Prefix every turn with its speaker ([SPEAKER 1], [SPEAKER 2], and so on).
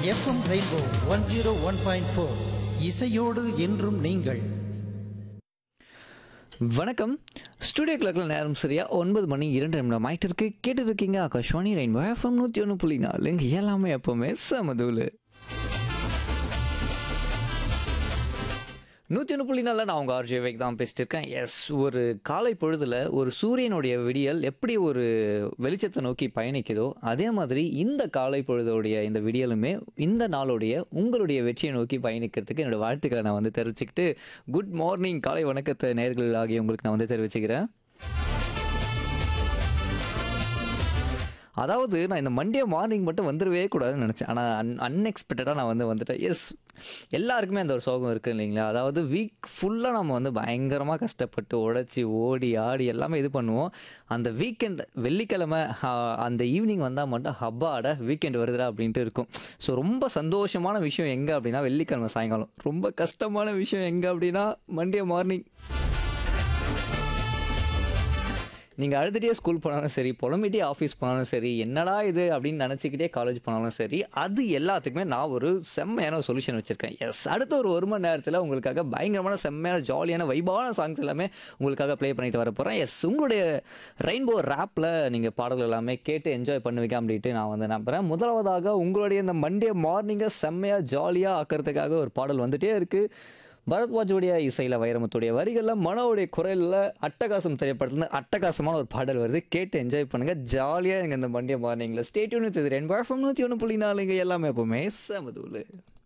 [SPEAKER 1] FM rainbow one zero one point four இசையோடு என்றும் நீங்கள்
[SPEAKER 2] வணக்கம் ஸ்டுடியோ கிளக்கில் நேரம் சரியா ஒன்பது மணி இரண்டு நிமிடம் ஆயிட்டு இருக்கு கேட்டு இருக்கீங்க ஆகாஷ்வாணி ரெயின்போ எஃப்எம் நூற்றி ஒன்று புள்ளி நாலு இங்க எல்லாமே எப்பவுமே சமதூள் நூற்றி ஒன்று புள்ளி நாலில் நான் உங்கள் ஆர்ஜே வைக் தான் பேசிட்டு இருக்கேன் எஸ் ஒரு காலை பொழுதில் ஒரு சூரியனுடைய விடியல் எப்படி ஒரு வெளிச்சத்தை நோக்கி பயணிக்குதோ அதே மாதிரி இந்த காலை பொழுதோடைய இந்த விடியலுமே இந்த நாளுடைய உங்களுடைய வெற்றியை நோக்கி பயணிக்கிறதுக்கு என்னோட வாழ்த்துக்களை நான் வந்து தெரிவிச்சுக்கிட்டு குட் மார்னிங் காலை வணக்கத்தை நேர்கள் ஆகிய உங்களுக்கு நான் வந்து தெரிவிச்சுக்கிறேன் அதாவது நான் இந்த மண்டே மார்னிங் மட்டும் வந்துடவே கூடாதுன்னு நினச்சேன் ஆனால் அன் அன்எக்ஸ்பெக்டடாக நான் வந்து வந்துட்டேன் எஸ் எல்லாருக்குமே அந்த ஒரு சோகம் இருக்குது இல்லைங்களா அதாவது வீக் ஃபுல்லாக நம்ம வந்து பயங்கரமாக கஷ்டப்பட்டு உழைச்சி ஓடி ஆடி எல்லாமே இது பண்ணுவோம் அந்த வீக்கெண்ட் வெள்ளிக்கிழமை ஆ, அந்த ஈவினிங் வந்தால் மட்டும் ஹப்பாட வீக்கெண்ட் வருதுடா அப்படின்ட்டு இருக்கும் ஸோ ரொம்ப சந்தோஷமான விஷயம் எங்கே அப்படின்னா வெள்ளிக்கிழமை சாயங்காலம் ரொம்ப கஷ்டமான விஷயம் எங்கே அப்படின்னா மண்டே மார்னிங் நீங்கள் அழுதுகிட்டே ஸ்கூல் போனாலும் சரி புலம்பிட்டே ஆஃபீஸ் போனாலும் சரி என்னடா இது அப்படின்னு நினச்சிக்கிட்டே காலேஜ் போனாலும் சரி அது எல்லாத்துக்குமே நான் ஒரு செம்மையான சொல்யூஷன் வச்சுருக்கேன் எஸ் அடுத்த ஒரு ஒரு மணி நேரத்தில் உங்களுக்காக பயங்கரமான செம்மையான ஜாலியான வைபான சாங்ஸ் எல்லாமே உங்களுக்காக ப்ளே பண்ணிட்டு வர போகிறேன் எஸ் உங்களுடைய ரெயின்போ ரேப்பில் நீங்கள் பாடல்கள் எல்லாமே கேட்டு என்ஜாய் பண்ணுவீங்க அப்படின்ட்டு நான் வந்து நம்புகிறேன் முதலாவதாக உங்களுடைய இந்த மண்டே மார்னிங்கை செம்மையாக ஜாலியாக ஆக்கிறதுக்காக ஒரு பாடல் வந்துட்டே இருக்குது பரத்வாஜுடைய இசையில் வைரமுத்துடைய வரிகளில் மனோவுடைய குரலில் அட்டகாசம் திரைப்படத்துல அட்டகாசமான ஒரு பாடல் வருது கேட்டு என்ஜாய் பண்ணுங்க ஜாலியாக எங்கள் இந்த மண்டிய மார்னிங்கில் ஸ்டேட்யூன் இது ரெண்டு நூற்றி ஒன்று புள்ளி நாலுங்க எல்லாமே எப்பவுமே சமதூள்